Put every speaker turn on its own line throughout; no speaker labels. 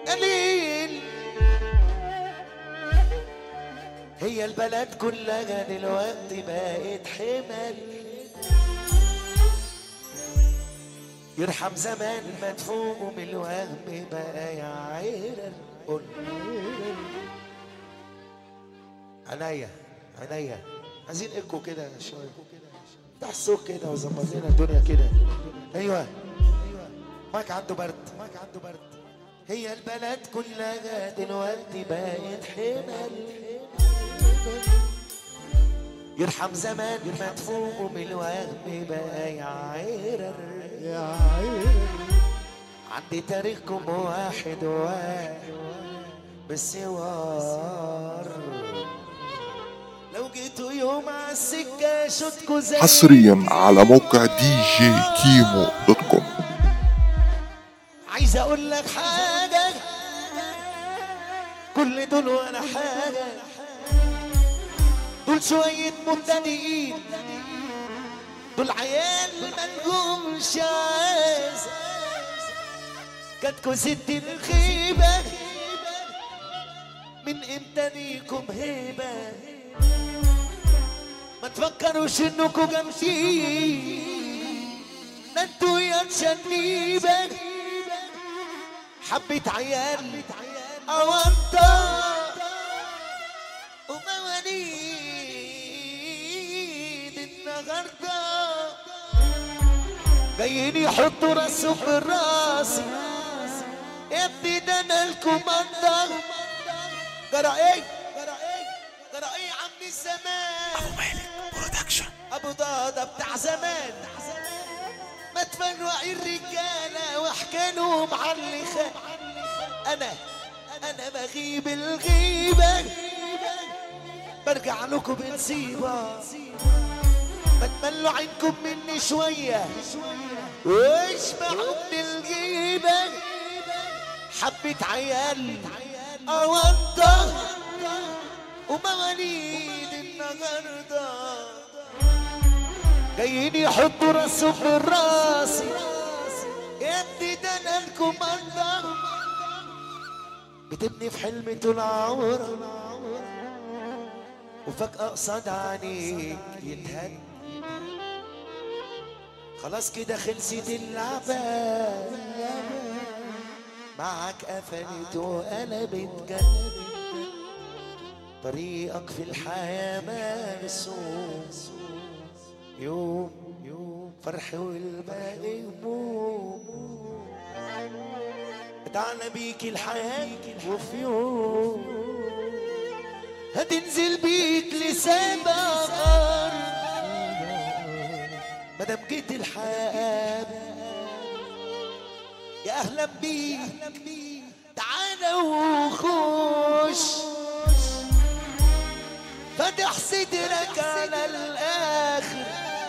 قليل هي البلد كلها دلوقتي بقت حمل يرحم زمان مدفوق من الوهم بقى يا عيرل قول عينيا عينيا عايزين ايكو كده شويه افتح الصوت كده وظبط لنا الدنيا كده ايوه ماك عنده برد ماك عنده برد هي البلد كلها دلوقتي بقت حمل يرحم زمان مدفوق من الوهم بقى يا عيرر
يا عيني
عندي تاريخكم واحد واحد بالسوار لو جيتوا يوم على السكة شوتكوا زي
حصريا على موقع دي جي كيمو دوت كوم
عايز اقول لك حاجة كل دول ولا حاجة دول شوية مبتدئين دول عيال ملهمش عايز كاتكوا ست الخيبة من امتى ليكم هيبة ما تفكروش انكوا جامدين ده انتوا يا تشنيبة حبة عيال أونطة ومواليد النهاردة جايين يحطوا راسهم في الراس يا ابني ده انا الكوماندا جرى ايه جرى ايه جرى ايه يا عم الزمان ابو مالك برودكشن ابو ضاده بتاع زمان ما تفرقي الرجاله واحكي لهم عن اللي خان انا انا بغيب الغيبه برجع لكم بنسيبه ما تملوا عينكم مني شويه واشبعوا من الغيبه حبة عيال أوضة ومواليد النهارده جايين يحطوا راسهم في الراس يا ابني ده انا الكوماندا بتبني في حلم طول عمرك وفجأة قصاد عينيك يتهد خلاص كده خلصت اللعبة معك قفلت وقلبت جد طريقك في الحياة مرسوم يوم يوم فرح والباقي هموم اتعلى بيك الحياة وفي يوم هتنزل بيك لسابع أرض مادام جيت الحياة يا أهلا بيك تعالى وخش فتح صدرك على الآخر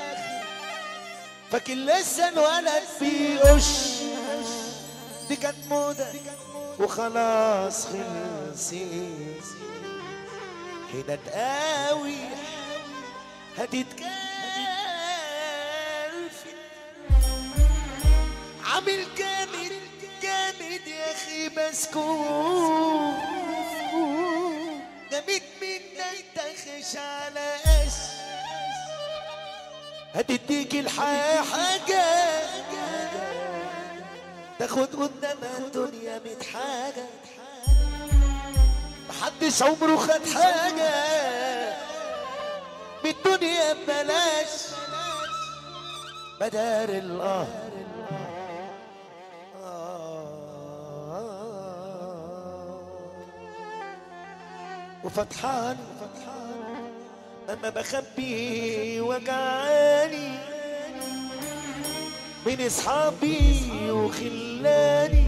فاكر لسه الولد بيقش دي كانت موضة وخلاص خلصت هنا تقاوي هتتكلف عامل جامد جامد يا اخي مسكون جامد منك تخش على قش هتديك الحياة حاجة تاخد قدامها الدنيا ميت حاجة محدش عمره خد حاجة من الدنيا ببلاش بدار القهر وفتحان وفتحان اما بخبي وجعاني من اصحابي وخلاني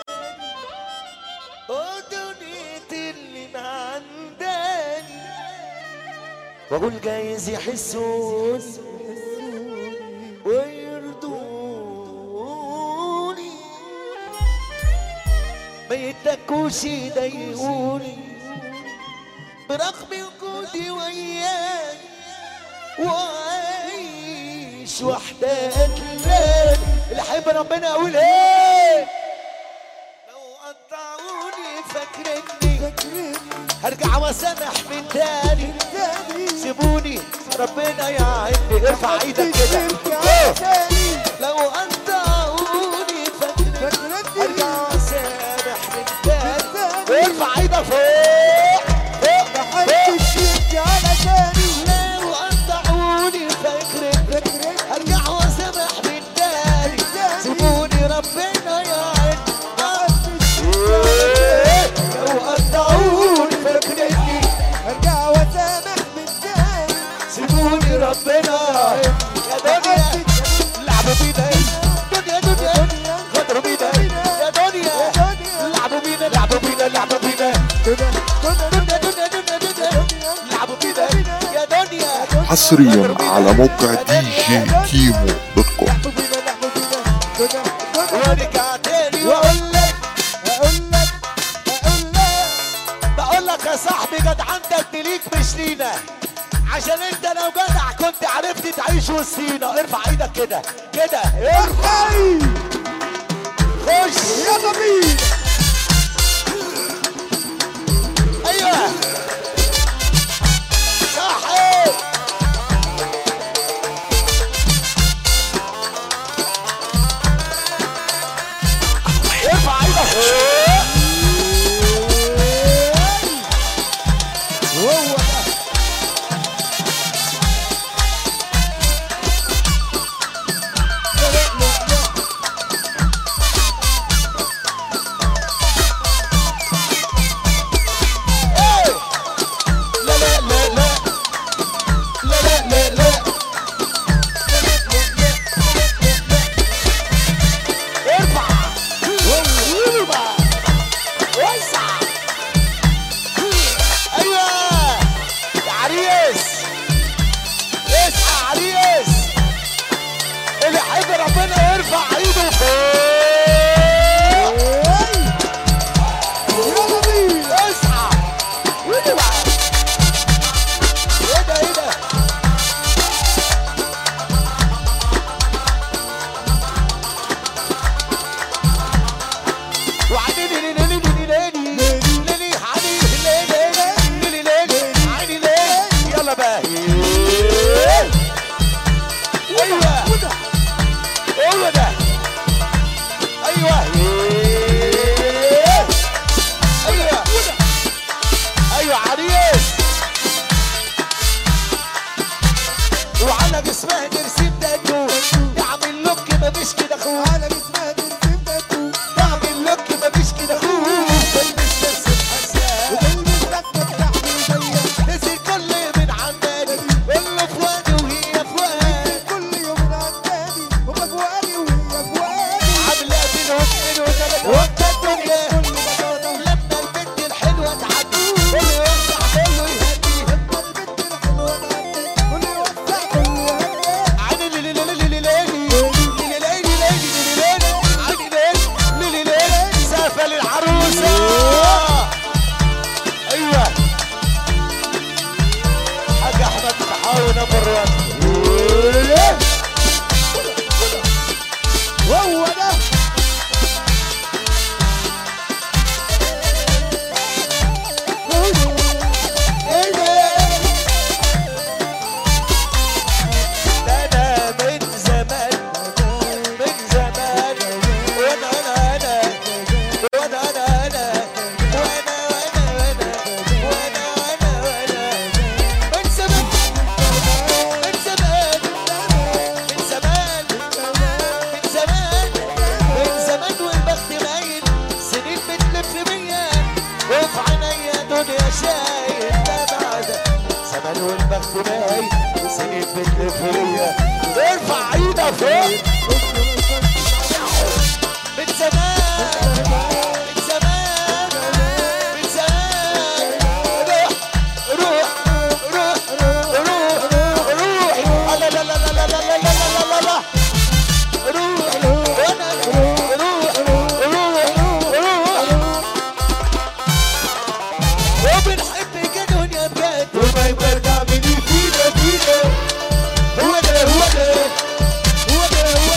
ودنيتي اللي ما عنداني واقول جايز يحسون ويرضوني ما يتكوش يضايقوني برغم وجودي وياك وعايش وحدك لك اللي حب ربنا اقول ايه لو قطعوني فاكرني
فاكرني
هرجع واسامح من تاني
تاني
سيبوني ربنا يعيني ارفع ايدك كده
ترجع تاني
لو انطقوني فاكرني
فاكرني
ارجع واسامح من تاني
تاني.
ارفع ايدك فوق فوق فوق
محدش يرجع على تاني
لو انطقوني فاكرني
فاكرني
ارجع واسامح من تاني سيبوني ربنا يعيني
محدش
لو قطعوني فاكرني
ارجع واسامح من تاني
سيبوني ربنا يا دنيا لعبوا بينا دنيا دنيا غدروا بينا يا دنيا لعبوا بينا لعبوا بينا لعبوا بينا
كده كده
دنيا دنيا دنيا دنيا لعبوا بينا يا دنيا
حصريا على موقع دي جي كيمو دوت كوم
لعبوا بينا لعبوا بينا كده كده
وارجع تاني واقول لك
اقول لك اقول لك
بقول لك يا صاحبي جدعنتك دي ليك مش لينا عشان انت لو جدع كنت عرفت تعيش وسطينا ارفع ايدك كده كده ارفع
حي
خش
يلا بينا
ايوه صح ايه ارفع ايدك
هو ده لا لا لا لا
ايه لا لا لا لا لا لا لا لا ارفع ارفع وسع ايوه يا عريس اصحى يا عريس اللي يحب ربنا يرفع ايده فوق
يلا بينا
اصحى واوعى ايه ده ايه ده وعدي لي لي لي لي لي لي لي لي علي لي لي لي لي لي عيني لي يلا بقى ايوه هو ده ايوه ايوه ايوه عريس وعلى جسمها ترسيم تاتو يعمل لوك مفيش كده اخوه
على جسمها ترسم تاتو
يعمل لوك مفيش كده اخوه تلبس بس حساس
وتلبس ركبة تحت ايديا
نزل كل من عندنا كله في وادي وهي في وادي
كل يوم عداني وما فؤادي وهي فؤادي
عامله بين واثنين وثلاثه وانت الدنيا
كل بساطة
لما البنت الحلوه تعدي كل يوسع كله يهديها
البنت الحلوة تعدي كل يوسع كل يهدي
عيني ليلي ليلي ليلي ليلي ليلي ليلي ليلي ليلي عيني ليلي ليلي ليلي سافة للعروسة ايوه حاج احمد تحاول نمبر 1
وهو ده
انا من زمان من زمان وانا انا انا وانا انا انا وانا وانا وانا وانا وانا وانا من زمان من زمان من زمان من زمان من زمان والبخت مايل سنين بتلف بيا وفي عينيا دنيا شايل بعد زمان والبخت مايل سنين بتلف بيا ارفع ايدك فوق من زمان من زمان من زمان روح روح روح روح روح لا لا لا لا لا لا لا لا لا لا لا روح وانا روح روح روح وبنحبك يا دنيا بجد وما يبقى تعملي فينا فينا هو ده هو ده هو ده هو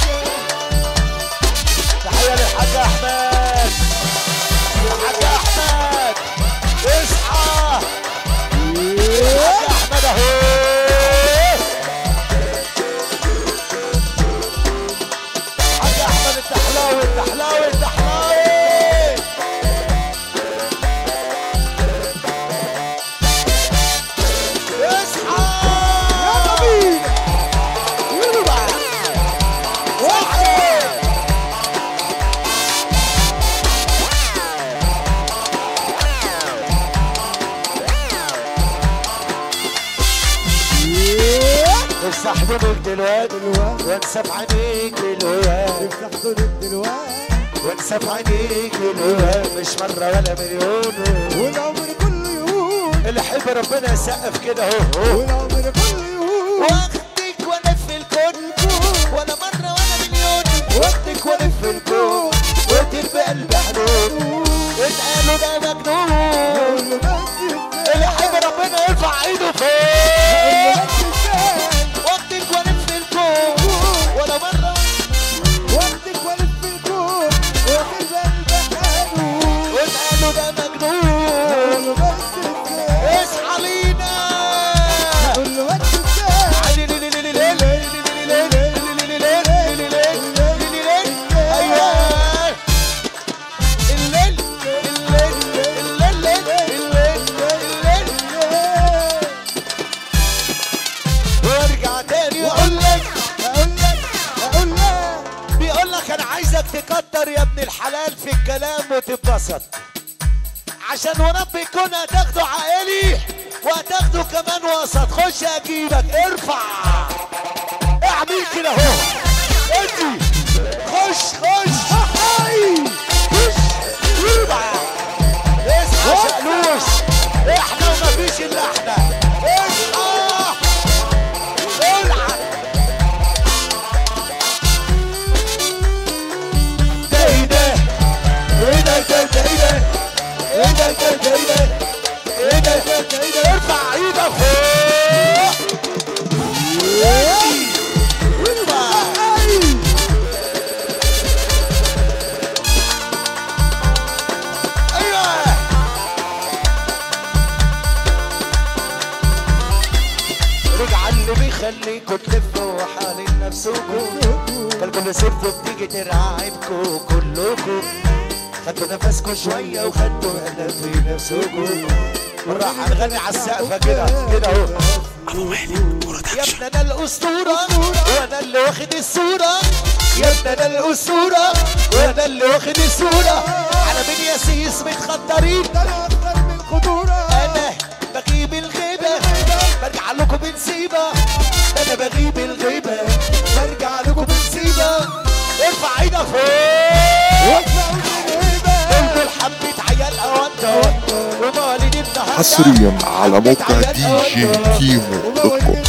افتح حضنك دلوقتي
دلوقتي
وانسى في عينيك دلوقتي
افتح حضنك دلوقتي
وانسى في عينيك دلوقتي مش مرة ولا مليون
والعمر كله يهون
اللي يحب ربنا يسقف كده اهو
والعمر كله يهون
واخدك وانا في الكون ولا مرة ولا مليون واخدك وانا في الكون وانت بقلب حنون اتقالوا ده مجنون
قول له بس
اللي يحب ربنا يرفع ايده فوق واخدك وانا في الكون ولا مرة
وقتك والف في الكون واخد قلبك حنون
واتقالوا ده مجنون
قول له بس ازاي
اصحى لينا
قول له بس ازاي
ايوه الليل الليل الليل الليل وارجع تاني واقول لك
اقول لك اقول لك
بيقول لك انا عايزك تكتر يا ابن الحلال في الكلام وتتبسط عشان ورب يكون هتاخده عائلي وهتاخده كمان وسط خش اجيبك ارفع اعمل كده اهو ادي خش خش هاي خش ارفع اصحى شقلوش احنا ومفيش الا احنا اصحى العب ده ايه ده ايه ده ده ده ايه ده ايه ده ده ده ايه ده ايه ده ده ده ايه ده ارفع ايدك فوق ارفع ايوه رجع اللي بيخليكوا تلفوا حوالين نفسكوا كلكم سبتوا بتيجي ترعبكوا كلكوا خدتوا نفسكوا شوية وخدتوا هنا في نفسكوا وراح هنغني على السقفة كده كده اهو يا ابن انا الاسطورة وانا اللي واخد الصورة يا ابن انا الاسطورة وانا اللي واخد الصورة على بن ياسيس متخطرين
ده انا اكتر من خطوره
انا بغيب الغيبة برجع لكم بنسيبة انا بغيب الغيبة برجع لكم بنسيبة ارفع ايدك فوق
واطلع من الهيبه
انتوا حبة عيال اوانتا ومواليد النهارده
حصريا على موقع دي جي كيمو دوت كوم